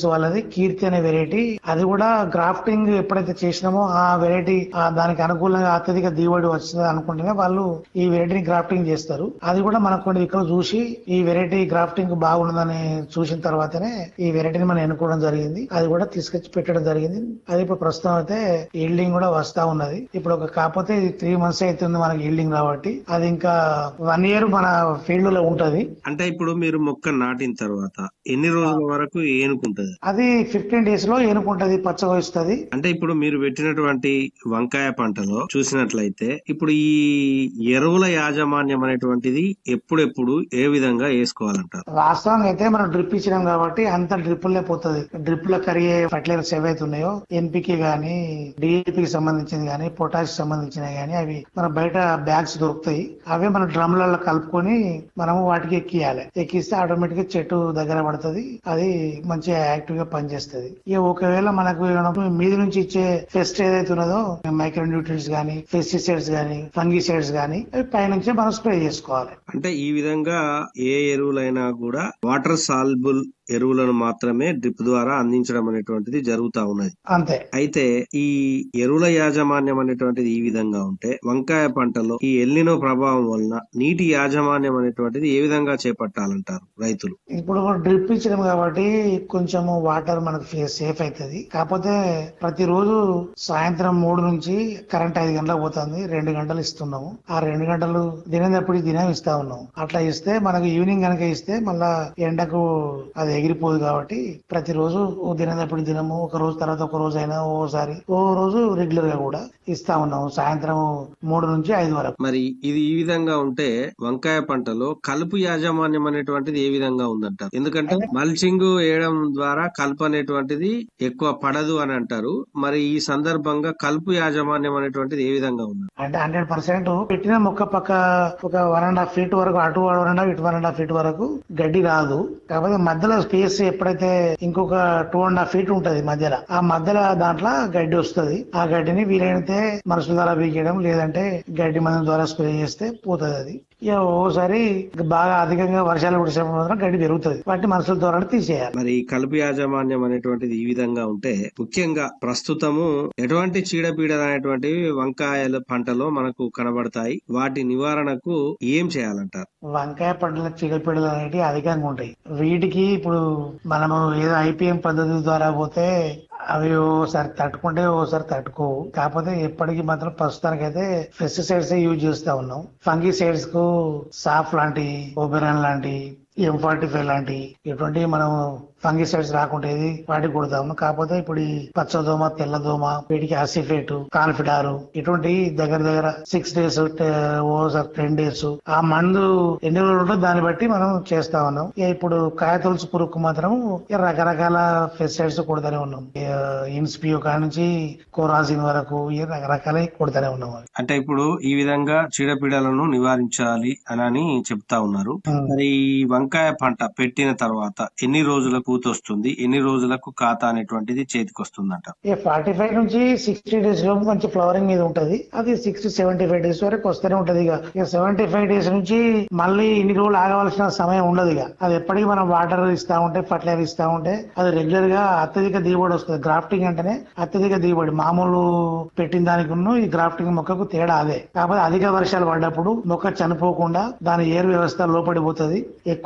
seeds వాళ్ళది కీర్తి అనే variety అది కూడా గ్రాఫ్టింగ్ ఎప్పుడైతే చేసినామో ఆ వెరైటీ దానికి అనుకూలంగా అత్యధిక దిగుబడి వస్తుంది అనుకుంటేనే వాళ్ళు ఈ వెరైటీని గ్రాఫ్టింగ్ చేస్తారు అది కూడా మనకు కొన్ని ఇక్కడ చూసి ఈ వెరైటీ గ్రాఫ్టింగ్ బాగుండదని చూసిన తర్వాతనే ఈ వెరైటీని మనం ఎన్నుకోవడం జరిగింది అది కూడా తీసుకొచ్చి పెట్టడం జరిగింది అది ఇప్పుడు ప్రస్తుతం అయితే ఈల్డింగ్ కూడా వస్తా ఉన్నది ఇప్పుడు ఒక కాకపోతే ఇది త్రీ మంత్స్ అవుతుంది మనకి ఈల్డింగ్ కాబట్టి అది ఇంకా వన్ ఇయర్ మన ఫీల్డ్ లో ఉంటది అంటే ఇప్పుడు మీరు మొక్క నాటిన తర్వాత ఎన్ని రోజుల వరకు ఏనుకుంటది అది ఫిఫ్టీన్ డేస్ లో ఏనుకుంటది పచ్చగా వస్తుంది అంటే ఇప్పుడు మీరు పెట్టినటువంటి వంకాయ పంటలో చూసినట్లయితే ఇప్పుడు ఈ ఎరువుల యాజమాన్యం అనేటువంటిది ఎప్పుడెప్పుడు ఏ విధంగా వేసుకోవాలంటారు వాస్తవంగా అయితే మనం డ్రిప్ ఇచ్చినాం కాబట్టి అంత డ్రిప్పులే పోతుంది డ్రిప్ లో కరిగే ఫర్టిలైజర్స్ ఏవైతే ఉన్నాయో ఎన్పికి గానీ డిఏపికి సంబంధించింది గానీ పొటాష్ సంబంధించినవి గానీ అవి మన బయట బ్యాగ్స్ దొరుకుతాయి అవే మన డ్రమ్లలో కలుపుకొని మనము వాటికి ఎక్కియాలి ఎక్కిస్తే ఆటోమేటిక్ గా చెట్టు దగ్గర పడుతుంది అది మంచిగా యాక్టివ్ గా పనిచేస్తుంది ఇక ఒకవేళ మనకు ఏమైనా మీద నుంచి ఇచ్చే ఫెస్ట్ ఏదైతే ఉన్నదో మైక్రో న్యూట్రియన్స్ గానీ పెస్టిసైడ్స్ గానీ ఫంగిసైడ్స్ గానీ అవి పైనుంచే మనం స్ప్రే చేసుకోవాలి అంటే ఈ విధంగా ఏ ఎరువులైనా కూడా వాటర్ సాల్బుల్ ఎరువులను మాత్రమే డ్రిప్ ద్వారా అందించడం అనేటువంటిది జరుగుతా ఉన్నది అంతే అయితే ఈ ఎరువుల యాజమాన్యం అనేటువంటిది ఈ విధంగా ఉంటే వంకాయ పంటలో ఈ ఎల్లినో ప్రభావం వలన నీటి యాజమాన్యం అనేటువంటిది ఏ విధంగా చేపట్టాలంటారు రైతులు ఇప్పుడు డ్రిప్ ఇచ్చినాం కాబట్టి కొంచెం వాటర్ మనకు సేఫ్ అవుతుంది కాకపోతే ప్రతిరోజు సాయంత్రం మూడు నుంచి కరెంట్ ఐదు గంటలకు పోతుంది రెండు గంటలు ఇస్తున్నాము ఆ రెండు గంటలు దినేటప్పుడు దినం ఇస్తా ఉన్నాం అట్లా ఇస్తే మనకు ఈవినింగ్ కనుక ఇస్తే మళ్ళా ఎండకు అది ఎగిరిపోదు కాబట్టి ప్రతిరోజు ఓ దినేటప్పుడు దినము ఒక రోజు తర్వాత ఒక రోజు అయినా ఓసారి ఓ రోజు రెగ్యులర్ గా కూడా ఇస్తా ఉన్నాము సాయంత్రం మూడు నుంచి ఐదు వరకు మరి ఇది ఈ విధంగా ఉంటే వంకాయ పంటలో కలుపు యాజమాన్యం అనేటువంటిది ఏ విధంగా ఉందంటారు ఎందుకంటే మల్చింగ్ వేయడం ద్వారా కలుపు అనేటువంటిది ఎక్కువ పడదు అని అంటారు మరి ఈ సందర్భంగా కలుపు యాజమాన్యం అనేటువంటిది ఏ విధంగా ఉంది అంటే హండ్రెడ్ పర్సెంట్ పెట్టిన మొక్క పక్క ఒక వన్ అండ్ హాఫ్ ఫీట్ వరకు అటు వన్ అండ్ హాఫ్ ఇటు వన్ అండ్ హాఫ్ ఫీట్ వరకు గడ్డి రాదు కాకపోతే మధ్యలో స్పేస్ ఎప్పుడైతే ఇంకొక టూ అండ్ హాఫ్ ఫీట్ ఉంటది మధ్యలో ఆ మధ్యలో దాంట్లో గడ్డి వస్తది ఆ గడ్డిని వీలైతే మనుషుల ద్వారా బీకేయడం లేదంటే గడ్డి మందు ద్వారా స్ప్రే చేస్తే పోతుంది అది ఇక ఓసారి బాగా అధికంగా వర్షాలు కురిసేపు మాత్రం గడ్డి పెరుగుతుంది వాటిని మనుషుల ద్వారా తీసేయాలి మరి ఈ కలుపు యాజమాన్యం అనేటువంటిది ఈ విధంగా ఉంటే ముఖ్యంగా ప్రస్తుతము ఎటువంటి చీడపీడలు అనేటువంటివి వంకాయల పంటలో మనకు కనబడతాయి వాటి నివారణకు ఏం చేయాలంటారు వంకాయ పంటల చీడపీడలు అనేటివి అధికంగా ఉంటాయి వీటికి ఇప్పుడు మనము ఏదో ఐపీఎం పద్ధతి ద్వారా పోతే అవి ఓసారి తట్టుకుంటే ఓసారి తట్టుకోవు కాకపోతే ఎప్పటికీ మాత్రం ప్రస్తుతానికైతే పెస్టిసైడ్స్ యూజ్ చేస్తా ఉన్నాం ఫంగిసైడ్స్ కు సాఫ్ లాంటి ఓబెరాన్ లాంటి ఎం ఫార్టీ ఫైవ్ లాంటి ఇటువంటివి మనం ఫంగిసైడ్స్ రాకుంటేది వాటికి కొడతాము కాకపోతే ఇప్పుడు ఈ పచ్చదోమ తెల్లదోమ వీటికి అసిఫేట్ కాన్ఫిడారు ఇటువంటి దగ్గర దగ్గర సిక్స్ డేస్ ఓసారి టెన్ డేస్ ఆ మందు ఎన్ని రోజులు ఉంటుందో దాన్ని బట్టి మనం చేస్తా ఉన్నాం ఇక ఇప్పుడు కాయ తొలుసు పురుగు మాత్రం ఇక రకరకాల పెస్టిసైడ్స్ కొడుతూనే ఉన్నాం ఇన్స్పియో కాడ నుంచి కోరాజిన్ వరకు ఇక రకరకాల కొడుతూనే ఉన్నాం అంటే ఇప్పుడు ఈ విధంగా చీడపీడలను నివారించాలి అని చెప్తా ఉన్నారు మరి ఈ వంకాయ పంట పెట్టిన తర్వాత ఎన్ని రోజులకు పూత వస్తుంది ఎన్ని రోజులకు ఖాతా అనేటువంటిది చేతికి వస్తుందంట ఇక ఫార్టీ ఫైవ్ నుంచి సిక్స్టీ డేస్ లోపు మంచి ఫ్లవరింగ్ మీద ఉంటది అది సిక్స్టీ సెవెంటీ ఫైవ్ డేస్ వరకు వస్తూనే ఉంటది ఇక ఇక సెవెంటీ ఫైవ్ డేస్ నుంచి మళ్ళీ ఇన్ని రోజులు ఆగవలసిన సమయం ఉండదు ఇక అది ఎప్పటికీ మనం వాటర్ ఇస్తా ఉంటే ఫర్టిలైజర్ ఇస్తా ఉంటే అది రెగ్యులర్ గా అత్యధిక దిగుబడి వస్తుంది గ్రాఫ్టింగ్ అంటేనే అత్యధిక దిగుబడి మామూలు పెట్టిన దానికి ఈ గ్రాఫ్టింగ్ మొక్కకు తేడా అదే కాకపోతే అధిక వర్షాలు పడ్డప్పుడు మొక్క చనిపోకుండా దాని ఏరు వ్యవస్థ లోపడిపోతుంది ఎక్కువ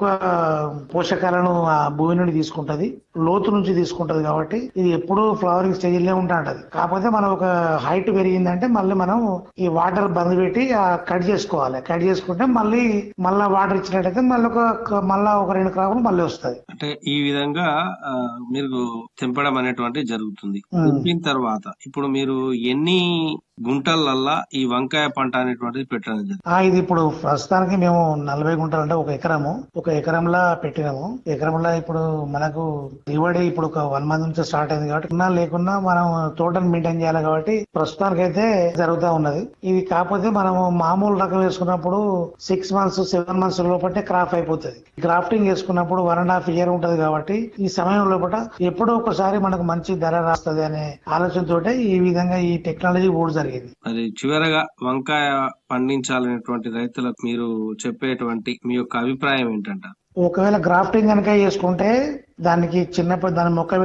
పోషకాలను ఆ భూమి నుండి తీసుకుంటది లోతు నుంచి తీసుకుంటది కాబట్టి ఇది ఎప్పుడు ఫ్లవరింగ్ స్టేజ్ లో ఉంటా ఉంటది కాకపోతే మనం ఒక హైట్ పెరిగిందంటే మళ్ళీ మనం ఈ వాటర్ బంద్ పెట్టి కట్ చేసుకోవాలి కట్ చేసుకుంటే మళ్ళీ మళ్ళా వాటర్ ఇచ్చినట్టయితే మళ్ళీ ఒక మళ్ళా ఒక రెండు క్రాపులు మళ్ళీ వస్తుంది అంటే ఈ విధంగా ఆ, మీరు తెంపడం అనేటువంటి జరుగుతుంది తెంపిన తర్వాత ఇప్పుడు మీరు ఎన్ని గుంటలల్లా ఈ వంకాయ పంట అనేటువంటిది పెట్టడం జరిగింది ఆ ఇది ఇప్పుడు ప్రస్తుతానికి మేము నలభై గుంటలు అంటే ఒక ఎకరము ఒక ఎకరంలా పెట్టినాము ఎకరంలో ఇప్పుడు మనకు దిగుబడి ఇప్పుడు ఒక వన్ మంత్ నుంచి స్టార్ట్ అయింది కాబట్టి ఉన్నా లేకున్నా మనం తోటను మెయింటైన్ చేయాలి కాబట్టి ప్రస్తుతానికి అయితే జరుగుతా ఉన్నది ఇది కాకపోతే మనము మామూలు రకం వేసుకున్నప్పుడు సిక్స్ మంత్స్ సెవెన్ మంత్స్ లోపటే క్రాప్ అయిపోతుంది గ్రాఫ్టింగ్ వేసుకున్నప్పుడు వన్ అండ్ హాఫ్ ఇయర్ ఉంటది కాబట్టి ఈ సమయం లోపల ఎప్పుడో ఒకసారి మనకు మంచి ధర రాస్తుంది అనే ఆలోచనతోటే ఈ విధంగా ఈ టెక్నాలజీ కూడా జరిగింది మరి చివరగా వంకాయ పండించాలనేటువంటి రైతులకు మీరు చెప్పేటువంటి మీ యొక్క అభిప్రాయం ఏంటంట ఒకవేళ గ్రాఫ్టింగ్ కనుక చేసుకుంటే దానికి చిన్నప్పుడు దాని మొక్క